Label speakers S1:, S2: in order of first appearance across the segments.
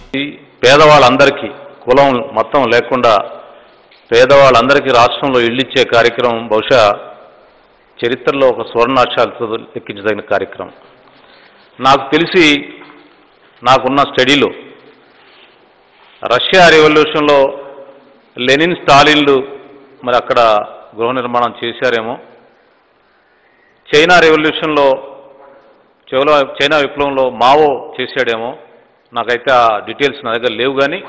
S1: ఈ పేదవాళ్ళందరికీ కులం మొత్తం లేకుండా పేదవాళ్ళందరికీ రాష్ట్రంలో ఇల్లు ఇచ్చే కార్యక్రమం బహుశా చరిత్రలో ఒక సువర్ణాక్షరాలతో లెక్కించదగిన కార్యక్రమం నాకు తెలిసి నాకున్న స్టడీలో రష్యా రెవల్యూషన్లో లెనిన్ స్టాలిన్లు మరి అక్కడ గృహ నిర్మాణం చేశారేమో చైనా రెవల్యూషన్లో చైనా చైనా విప్లవంలో మావో చేశాడేమో నాకైతే ఆ డీటెయిల్స్ నా దగ్గర లేవు కానీ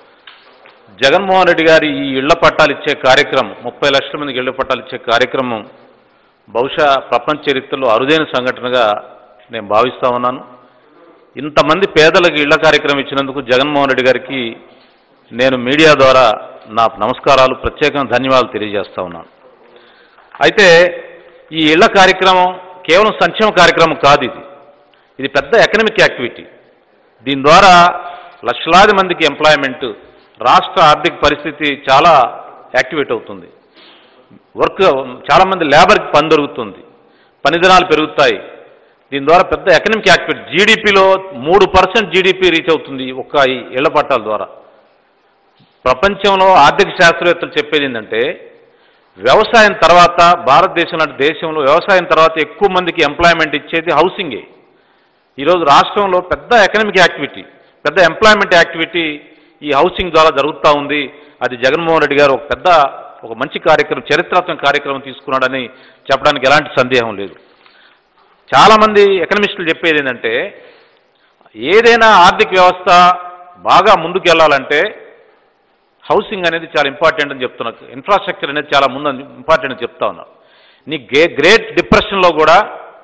S1: జగన్మోహన్ రెడ్డి గారి ఈ ఇళ్ల పట్టాలు ఇచ్చే కార్యక్రమం ముప్పై లక్షల మందికి ఇళ్ల పట్టాలు ఇచ్చే కార్యక్రమం బహుశా ప్రపంచ చరిత్రలో అరుదైన సంఘటనగా నేను భావిస్తా ఉన్నాను ఇంతమంది పేదలకు ఇళ్ల కార్యక్రమం ఇచ్చినందుకు జగన్మోహన్ రెడ్డి గారికి నేను మీడియా ద్వారా నా నమస్కారాలు ప్రత్యేకంగా ధన్యవాదాలు తెలియజేస్తా ఉన్నాను అయితే ఈ ఇళ్ల కార్యక్రమం కేవలం సంక్షేమ కార్యక్రమం కాదు ఇది ఇది పెద్ద ఎకనమిక్ యాక్టివిటీ దీని ద్వారా లక్షలాది మందికి ఎంప్లాయ్మెంట్ రాష్ట్ర ఆర్థిక పరిస్థితి చాలా యాక్టివేట్ అవుతుంది వర్క్ చాలామంది లేబర్కి పని దొరుకుతుంది పని దినాలు పెరుగుతాయి దీని ద్వారా పెద్ద ఎకనమిక్ యాక్టివిటీ జీడిపిలో మూడు పర్సెంట్ జీడిపి రీచ్ అవుతుంది ఒక్క ఈ ఇళ్ల పట్టాల ద్వారా ప్రపంచంలో ఆర్థిక శాస్త్రవేత్తలు చెప్పేది ఏంటంటే వ్యవసాయం తర్వాత భారతదేశం లాంటి దేశంలో వ్యవసాయం తర్వాత ఎక్కువ మందికి ఎంప్లాయ్మెంట్ ఇచ్చేది హౌసింగే ఈరోజు రాష్ట్రంలో పెద్ద ఎకనమిక్ యాక్టివిటీ పెద్ద ఎంప్లాయ్మెంట్ యాక్టివిటీ ఈ హౌసింగ్ ద్వారా జరుగుతూ ఉంది అది జగన్మోహన్ రెడ్డి గారు ఒక పెద్ద ఒక మంచి కార్యక్రమం చరిత్రాత్మక కార్యక్రమం తీసుకున్నాడని చెప్పడానికి ఎలాంటి సందేహం లేదు చాలామంది ఎకనమిస్టులు చెప్పేది ఏంటంటే ఏదైనా ఆర్థిక వ్యవస్థ బాగా ముందుకు వెళ్ళాలంటే హౌసింగ్ అనేది చాలా ఇంపార్టెంట్ అని చెప్తున్నారు ఇన్ఫ్రాస్ట్రక్చర్ అనేది చాలా ముందు ఇంపార్టెంట్ అని చెప్తా ఉన్నారు నీ గే గ్రేట్ డిప్రెషన్లో కూడా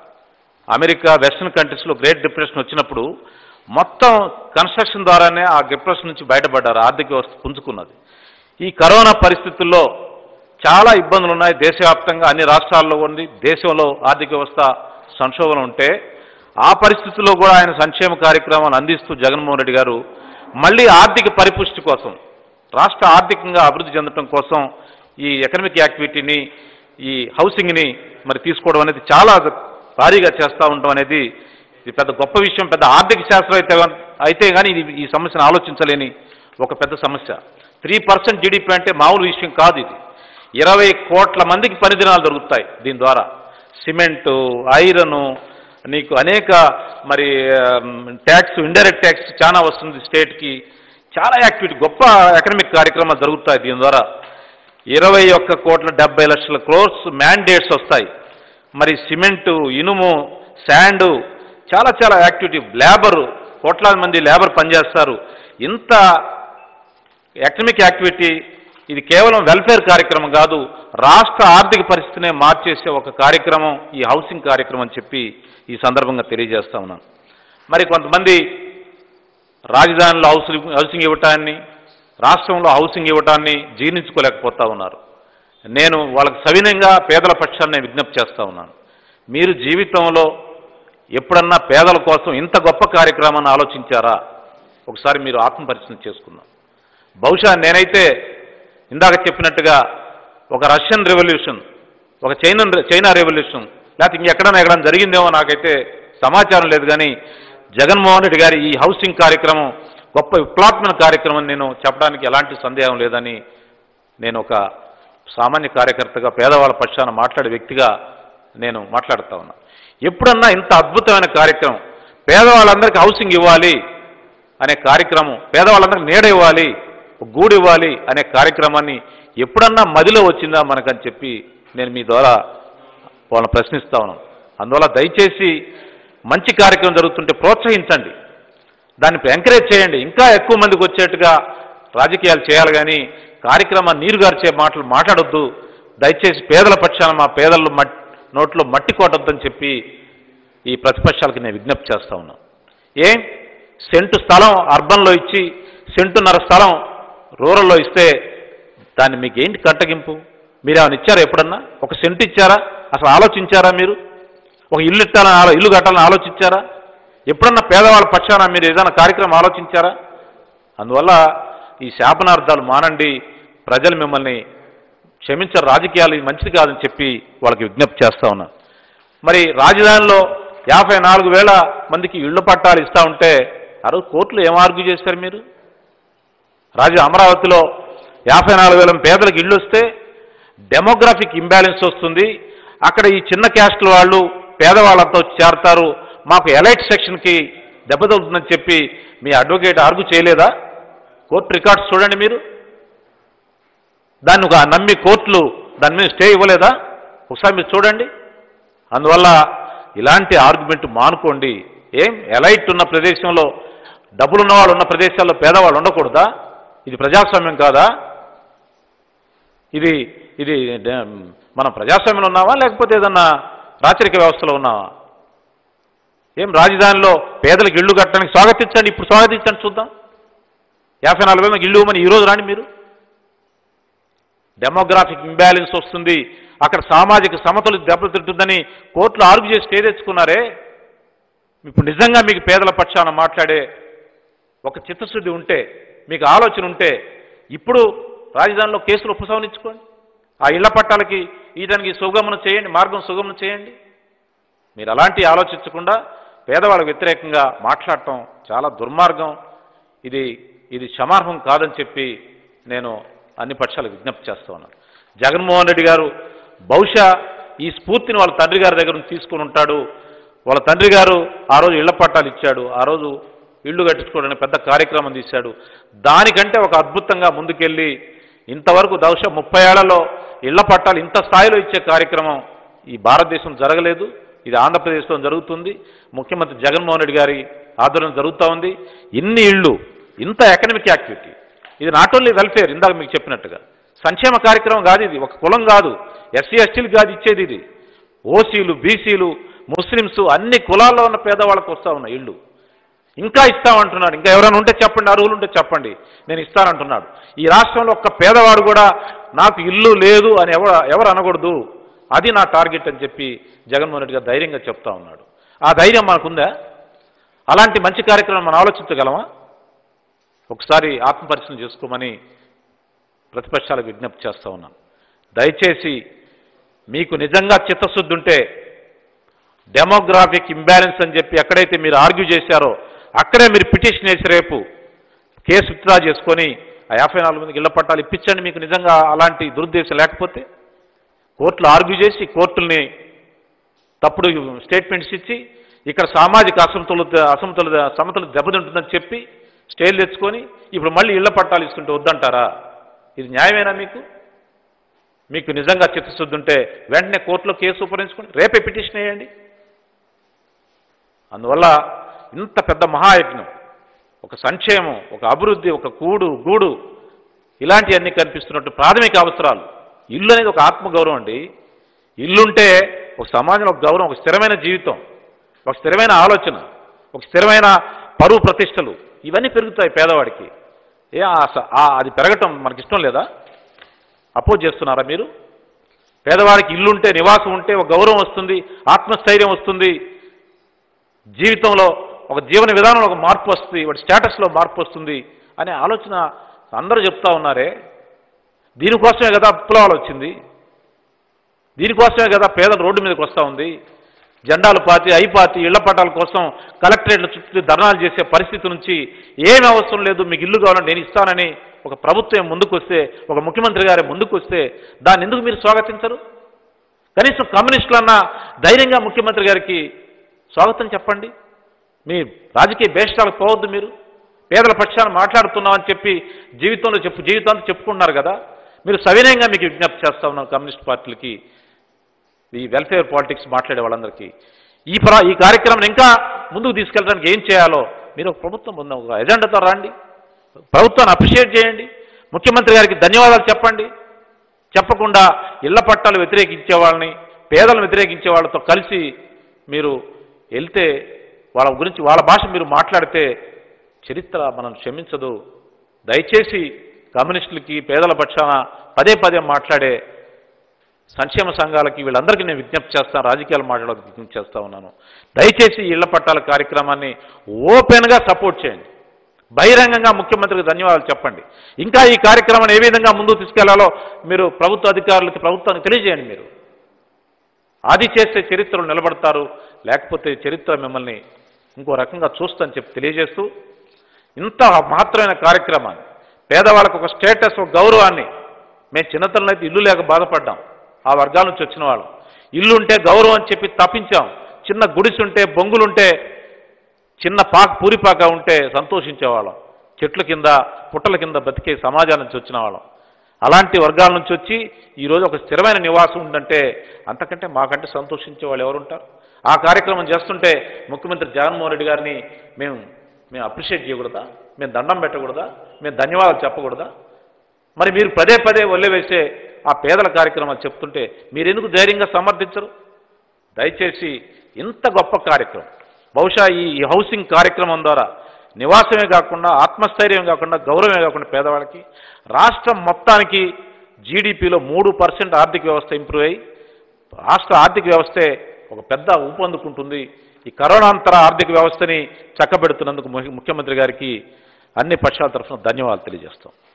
S1: అమెరికా వెస్ట్రన్ కంట్రీస్లో గ్రేట్ డిప్రెషన్ వచ్చినప్పుడు మొత్తం కన్స్ట్రక్షన్ ద్వారానే ఆ డిప్రెషన్ నుంచి బయటపడ్డారు ఆర్థిక వ్యవస్థ పుంజుకున్నది ఈ కరోనా పరిస్థితుల్లో చాలా ఇబ్బందులు ఉన్నాయి దేశవ్యాప్తంగా అన్ని రాష్ట్రాల్లో ఉంది దేశంలో ఆర్థిక వ్యవస్థ సంక్షోభం ఉంటే ఆ పరిస్థితుల్లో కూడా ఆయన సంక్షేమ కార్యక్రమాలు అందిస్తూ జగన్మోహన్ రెడ్డి గారు మళ్ళీ ఆర్థిక పరిపుష్టి కోసం రాష్ట్ర ఆర్థికంగా అభివృద్ధి చెందడం కోసం ఈ ఎకనమిక్ యాక్టివిటీని ఈ హౌసింగ్ని మరి తీసుకోవడం అనేది చాలా భారీగా చేస్తూ ఉండడం అనేది ఇది పెద్ద గొప్ప విషయం పెద్ద ఆర్థిక శాస్త్రం అయితే అయితే కానీ ఇది ఈ సమస్యను ఆలోచించలేని ఒక పెద్ద సమస్య త్రీ పర్సెంట్ జీడిపి అంటే మామూలు విషయం కాదు ఇది ఇరవై కోట్ల మందికి పని దినాలు దొరుకుతాయి దీని ద్వారా సిమెంటు ఐరను నీకు అనేక మరి ట్యాక్స్ ఇండైరెక్ట్ ట్యాక్స్ చాలా వస్తుంది స్టేట్కి చాలా యాక్టివిటీ గొప్ప ఎకనమిక్ కార్యక్రమాలు జరుగుతాయి దీని ద్వారా ఇరవై ఒక్క కోట్ల డెబ్బై లక్షల క్రోర్స్ మ్యాండేట్స్ వస్తాయి మరి సిమెంటు ఇనుము శాండు చాలా చాలా యాక్టివిటీ లేబరు కోట్లాది మంది లేబర్ పనిచేస్తారు ఇంత ఎకనమిక్ యాక్టివిటీ ఇది కేవలం వెల్ఫేర్ కార్యక్రమం కాదు రాష్ట్ర ఆర్థిక పరిస్థితినే మార్చేసే ఒక కార్యక్రమం ఈ హౌసింగ్ కార్యక్రమం అని చెప్పి ఈ సందర్భంగా తెలియజేస్తా ఉన్నాను మరి కొంతమంది రాజధానిలో హౌసింగ్ హౌసింగ్ ఇవ్వటాన్ని రాష్ట్రంలో హౌసింగ్ ఇవ్వటాన్ని జీర్ణించుకోలేకపోతా ఉన్నారు నేను వాళ్ళకి సవినయంగా పేదల పక్షాన్ని విజ్ఞప్తి చేస్తా ఉన్నాను మీరు జీవితంలో ఎప్పుడన్నా పేదల కోసం ఇంత గొప్ప కార్యక్రమాన్ని ఆలోచించారా ఒకసారి మీరు ఆత్మపరిశీలన చేసుకుందాం బహుశా నేనైతే ఇందాక చెప్పినట్టుగా ఒక రష్యన్ రెవల్యూషన్ ఒక చైనా చైనా రెవల్యూషన్ లేకపోతే ఇంకెక్కడైనా ఎక్కడైనా జరిగిందేమో నాకైతే సమాచారం లేదు కానీ జగన్మోహన్ రెడ్డి గారి ఈ హౌసింగ్ కార్యక్రమం గొప్ప విప్లవాత్మక కార్యక్రమం నేను చెప్పడానికి ఎలాంటి సందేహం లేదని నేను ఒక సామాన్య కార్యకర్తగా పేదవాళ్ళ పక్షాన మాట్లాడే వ్యక్తిగా నేను మాట్లాడుతా ఉన్నా ఎప్పుడన్నా ఇంత అద్భుతమైన కార్యక్రమం పేదవాళ్ళందరికీ హౌసింగ్ ఇవ్వాలి అనే కార్యక్రమం పేదవాళ్ళందరికీ నీడ ఇవ్వాలి ఒక గూడు ఇవ్వాలి అనే కార్యక్రమాన్ని ఎప్పుడన్నా మదిలో వచ్చిందా మనకని చెప్పి నేను మీ ద్వారా వాళ్ళని ప్రశ్నిస్తా ఉన్నాను అందువల్ల దయచేసి మంచి కార్యక్రమం జరుగుతుంటే ప్రోత్సహించండి దాన్ని ఎంకరేజ్ చేయండి ఇంకా ఎక్కువ మందికి వచ్చేట్టుగా రాజకీయాలు చేయాలి కానీ కార్యక్రమాన్ని నీరుగార్చే మాటలు మాట్లాడొద్దు దయచేసి పేదల పక్షాన మా పేదలు మట్ నోట్లో మట్టి కొట్టొద్దని చెప్పి ఈ ప్రతిపక్షాలకి నేను విజ్ఞప్తి చేస్తా ఉన్నా ఏం సెంటు స్థలం అర్బన్లో ఇచ్చి సెంటున్నర స్థలం రూరల్లో ఇస్తే దాన్ని మీకు ఏంటి కట్టగింపు మీరు ఏమైనా ఇచ్చారా ఎప్పుడన్నా ఒక సెంటు ఇచ్చారా అసలు ఆలోచించారా మీరు ఒక ఇల్లు ఇట్టాలని ఆలో ఇల్లు కట్టాలని ఆలోచించారా ఎప్పుడన్నా పేదవాళ్ళ పక్షాన మీరు ఏదైనా కార్యక్రమం ఆలోచించారా అందువల్ల ఈ శాపనార్థాలు మానండి ప్రజలు మిమ్మల్ని క్షమించరు రాజకీయాలు ఇది మంచిది కాదని చెప్పి వాళ్ళకి విజ్ఞప్తి చేస్తా ఉన్నా మరి రాజధానిలో యాభై నాలుగు వేల మందికి ఇళ్ల పట్టాలు ఇస్తా ఉంటే ఆ రోజు కోర్టులో ఏం ఆర్గ్యూ చేశారు మీరు రాజు అమరావతిలో యాభై నాలుగు వేల పేదలకు ఇళ్ళు వస్తే డెమోగ్రాఫిక్ ఇంబ్యాలెన్స్ వస్తుంది అక్కడ ఈ చిన్న క్యాస్ట్ల వాళ్ళు పేదవాళ్ళతో చేరతారు మాకు ఎలైట్ సెక్షన్కి దెబ్బతలుతుందని చెప్పి మీ అడ్వకేట్ ఆర్గ్యూ చేయలేదా కోర్టు రికార్డ్స్ చూడండి మీరు దాన్ని ఒక నమ్మి కోర్టులు దాని మీద స్టే ఇవ్వలేదా ఒకసారి మీరు చూడండి అందువల్ల ఇలాంటి ఆర్గ్యుమెంట్ మానుకోండి ఏం ఎలైట్ ఉన్న ప్రదేశంలో డబ్బులున్న వాళ్ళు ఉన్న ప్రదేశాల్లో పేదవాళ్ళు ఉండకూడదా ఇది ప్రజాస్వామ్యం కాదా ఇది ఇది డ- మనం ప్రజాస్వామ్యంలో ఉన్నావా లేకపోతే ఏదన్నా రాచరిక వ్యవస్థలో ఉన్నావా ఏం రాజధానిలో పేదలకు ఇళ్ళు కట్టడానికి స్వాగతించండి ఇప్పుడు స్వాగతించండి చూద్దాం యాభై నాలుగు వేల ఇళ్ళు ఇవ్వమని ఈరోజు రాండి మీరు డెమోగ్రాఫిక్ ఇంబ్యాలెన్స్ వస్తుంది అక్కడ సామాజిక సమతులు దెబ్బతింటుందని కోర్టులో ఆర్గ్యూ చేసి స్టే తెచ్చుకున్నారే ఇప్పుడు నిజంగా మీకు పేదల పక్షాన మాట్లాడే ఒక చిత్తశుద్ధి ఉంటే మీకు ఆలోచన ఉంటే ఇప్పుడు రాజధానిలో కేసులు ఉపసంహరించుకోండి ఆ ఇళ్ల పట్టాలకి ఈదానికి సుగమనం చేయండి మార్గం సుగమనం చేయండి మీరు అలాంటి ఆలోచించకుండా పేదవాళ్ళకు వ్యతిరేకంగా మాట్లాడటం చాలా దుర్మార్గం ఇది ఇది క్షమార్హం కాదని చెప్పి నేను అన్ని పక్షాలకు విజ్ఞప్తి చేస్తా ఉన్నాను జగన్మోహన్ రెడ్డి గారు బహుశా ఈ స్ఫూర్తిని వాళ్ళ తండ్రి గారి దగ్గర నుంచి తీసుకుని ఉంటాడు వాళ్ళ తండ్రి గారు ఆ రోజు ఇళ్ల పట్టాలు ఇచ్చాడు ఆ రోజు ఇళ్ళు కట్టించుకోవడానికి పెద్ద కార్యక్రమం తీశాడు దానికంటే ఒక అద్భుతంగా ముందుకెళ్ళి ఇంతవరకు బహుశా ముప్పై ఏళ్లలో ఇళ్ల పట్టాలు ఇంత స్థాయిలో ఇచ్చే కార్యక్రమం ఈ భారతదేశం జరగలేదు ఇది ఆంధ్రప్రదేశ్లో జరుగుతుంది ముఖ్యమంత్రి జగన్మోహన్ రెడ్డి గారి ఆధ్వర్యం జరుగుతూ ఉంది ఇన్ని ఇళ్ళు ఇంత ఎకనమిక్ యాక్టివిటీ ఇది నాట్ ఓన్లీ వెల్ఫేర్ ఇందాక మీకు చెప్పినట్టుగా సంక్షేమ కార్యక్రమం కాదు ఇది ఒక కులం కాదు ఎస్సీ ఎస్టీలు కాదు ఇచ్చేది ఇది ఓసీలు బీసీలు ముస్లిమ్స్ అన్ని కులాల్లో ఉన్న పేదవాళ్ళకు వస్తూ ఉన్న ఇళ్ళు ఇంకా ఇస్తామంటున్నాడు ఇంకా ఎవరైనా ఉంటే చెప్పండి అర్హులు ఉంటే చెప్పండి నేను ఇస్తానంటున్నాడు ఈ రాష్ట్రంలో ఒక్క పేదవాడు కూడా నాకు ఇల్లు లేదు అని ఎవరు ఎవరు అనకూడదు అది నా టార్గెట్ అని చెప్పి జగన్మోహన్ రెడ్డి గారు ధైర్యంగా చెప్తా ఉన్నాడు ఆ ధైర్యం మనకుందా అలాంటి మంచి కార్యక్రమం మనం ఆలోచించగలమా ఒకసారి ఆత్మపరిశీలన చేసుకోమని ప్రతిపక్షాలకు విజ్ఞప్తి చేస్తా ఉన్నాను దయచేసి మీకు నిజంగా చిత్తశుద్ధి ఉంటే డెమోగ్రాఫిక్ ఇంబ్యాలెన్స్ అని చెప్పి ఎక్కడైతే మీరు ఆర్గ్యూ చేశారో అక్కడే మీరు పిటిషన్ వేసి రేపు కేసు విత్డ్రా చేసుకొని ఆ యాభై నాలుగు మందికి ఇళ్ల పట్టాలు ఇప్పించండి మీకు నిజంగా అలాంటి దురుద్దేశం లేకపోతే కోర్టులు ఆర్గ్యూ చేసి కోర్టుల్ని తప్పుడు స్టేట్మెంట్స్ ఇచ్చి ఇక్కడ సామాజిక అసమతుల అసమతుల సమతుల దెబ్బతింటుందని చెప్పి స్టేలు తెచ్చుకొని ఇప్పుడు మళ్ళీ ఇళ్ల పట్టాలు ఇస్తుంటే వద్దంటారా ఇది న్యాయమేనా మీకు మీకు నిజంగా చిత్తశుద్ధి ఉంటే వెంటనే కోర్టులో కేసు ఉపరించుకోండి రేపే పిటిషన్ వేయండి అందువల్ల ఇంత పెద్ద మహాయజ్ఞం ఒక సంక్షేమం ఒక అభివృద్ధి ఒక కూడు గూడు ఇలాంటివన్నీ కనిపిస్తున్నట్టు ప్రాథమిక అవసరాలు ఇల్లు అనేది ఒక ఆత్మగౌరవం అండి ఇల్లుంటే ఒక సమాజంలో ఒక గౌరవం ఒక స్థిరమైన జీవితం ఒక స్థిరమైన ఆలోచన ఒక స్థిరమైన పరువు ప్రతిష్టలు ఇవన్నీ పెరుగుతాయి పేదవాడికి ఏ ఆ- ఆ- అది పెరగటం మనకి ఇష్టం లేదా అపోజ్ చేస్తున్నారా మీరు పేదవాడికి ఇల్లుంటే నివాసం ఉంటే ఒక గౌరవం వస్తుంది ఆత్మస్థైర్యం వస్తుంది జీవితంలో ఒక జీవన విధానంలో ఒక మార్పు వస్తుంది వాడి స్టేటస్లో మార్పు వస్తుంది అనే ఆలోచన అందరూ చెప్తా ఉన్నారే దీనికోసమే కదా విప్లవాలు వచ్చింది దీనికోసమే కదా పేదలు రోడ్డు మీదకి వస్తూ ఉంది జెండాలు పాతి ఐ పాతి ఇళ్ల పట్టాల కోసం కలెక్టరేట్ల చుట్టూ ధర్నాలు చేసే పరిస్థితి నుంచి ఏమి అవసరం లేదు మీకు ఇల్లు కావాలంటే నేను ఇస్తానని ఒక ప్రభుత్వం ముందుకు వస్తే ఒక ముఖ్యమంత్రి గారి ముందుకు వస్తే దాన్ని ఎందుకు మీరు స్వాగతించరు కనీసం కమ్యూనిస్టులన్నా ధైర్యంగా ముఖ్యమంత్రి గారికి స్వాగతం చెప్పండి మీ రాజకీయ భేషాలకు పోవద్దు మీరు పేదల పక్షాన మాట్లాడుతున్నామని చెప్పి జీవితంలో చెప్పు జీవితాంతం చెప్పుకుంటున్నారు కదా మీరు సవినయంగా మీకు విజ్ఞప్తి చేస్తా ఉన్నాం కమ్యూనిస్ట్ పార్టీలకి ఈ వెల్ఫేర్ పాలిటిక్స్ మాట్లాడే వాళ్ళందరికీ ఈ ప్రా ఈ కార్యక్రమం ఇంకా ముందుకు తీసుకెళ్ళడానికి ఏం చేయాలో మీరు ఒక ప్రభుత్వం ఉన్న ఒక ఎజెండాతో రండి ప్రభుత్వాన్ని అప్రిషియేట్ చేయండి ముఖ్యమంత్రి గారికి ధన్యవాదాలు చెప్పండి చెప్పకుండా ఇళ్ల పట్టాలు వ్యతిరేకించే వాళ్ళని పేదలను వ్యతిరేకించే వాళ్ళతో కలిసి మీరు వెళ్తే వాళ్ళ గురించి వాళ్ళ భాష మీరు మాట్లాడితే చరిత్ర మనం క్షమించదు దయచేసి కమ్యూనిస్టులకి పేదల పక్షాన పదే పదే మాట్లాడే సంక్షేమ సంఘాలకి వీళ్ళందరికీ నేను విజ్ఞప్తి చేస్తాను రాజకీయాలు మాట్లాడడానికి విజ్ఞప్తి చేస్తా ఉన్నాను దయచేసి ఈ ఇళ్ల పట్టాల కార్యక్రమాన్ని ఓపెన్గా సపోర్ట్ చేయండి బహిరంగంగా ముఖ్యమంత్రికి ధన్యవాదాలు చెప్పండి ఇంకా ఈ కార్యక్రమాన్ని ఏ విధంగా ముందుకు తీసుకెళ్లాలో మీరు ప్రభుత్వ అధికారులకి ప్రభుత్వానికి తెలియజేయండి మీరు అది చేస్తే చరిత్రలు నిలబడతారు లేకపోతే చరిత్ర మిమ్మల్ని ఇంకో రకంగా చూస్తని చెప్పి తెలియజేస్తూ ఇంత మహత్తరమైన కార్యక్రమాన్ని పేదవాళ్ళకు ఒక స్టేటస్ ఒక గౌరవాన్ని మేము చిన్నతనంలో అయితే ఇల్లు లేక బాధపడ్డాం ఆ వర్గాల నుంచి వచ్చిన వాళ్ళం ఇల్లు ఉంటే గౌరవం అని చెప్పి తప్పించాం చిన్న గుడిసుంటే బొంగులుంటే చిన్న పాక పూరిపాక ఉంటే సంతోషించేవాళ్ళం చెట్ల కింద పుట్టల కింద బతికే సమాజాల నుంచి వచ్చిన వాళ్ళం అలాంటి వర్గాల నుంచి వచ్చి ఈరోజు ఒక స్థిరమైన నివాసం ఉందంటే అంతకంటే మాకంటే సంతోషించే వాళ్ళు ఎవరుంటారు ఆ కార్యక్రమం చేస్తుంటే ముఖ్యమంత్రి జగన్మోహన్ రెడ్డి గారిని మేము మేము అప్రిషియేట్ చేయకూడదా మేము దండం పెట్టకూడదా మేము ధన్యవాదాలు చెప్పకూడదా మరి మీరు పదే పదే వదిలివేసే ఆ పేదల కార్యక్రమాలు చెప్తుంటే మీరెందుకు ధైర్యంగా సమర్థించరు దయచేసి ఇంత గొప్ప కార్యక్రమం బహుశా ఈ హౌసింగ్ కార్యక్రమం ద్వారా నివాసమే కాకుండా ఆత్మస్థైర్యం కాకుండా గౌరవమే కాకుండా పేదవాళ్ళకి రాష్ట్రం మొత్తానికి జీడిపిలో మూడు పర్సెంట్ ఆర్థిక వ్యవస్థ ఇంప్రూవ్ అయ్యి రాష్ట్ర ఆర్థిక వ్యవస్థే ఒక పెద్ద ఊపందుకుంటుంది ఈ కరోనాంతర ఆర్థిక వ్యవస్థని చక్కబెడుతున్నందుకు ముఖ్య- ముఖ్యమంత్రి గారికి అన్ని పక్షాల తరఫున ధన్యవాదాలు తెలియజేస్తాం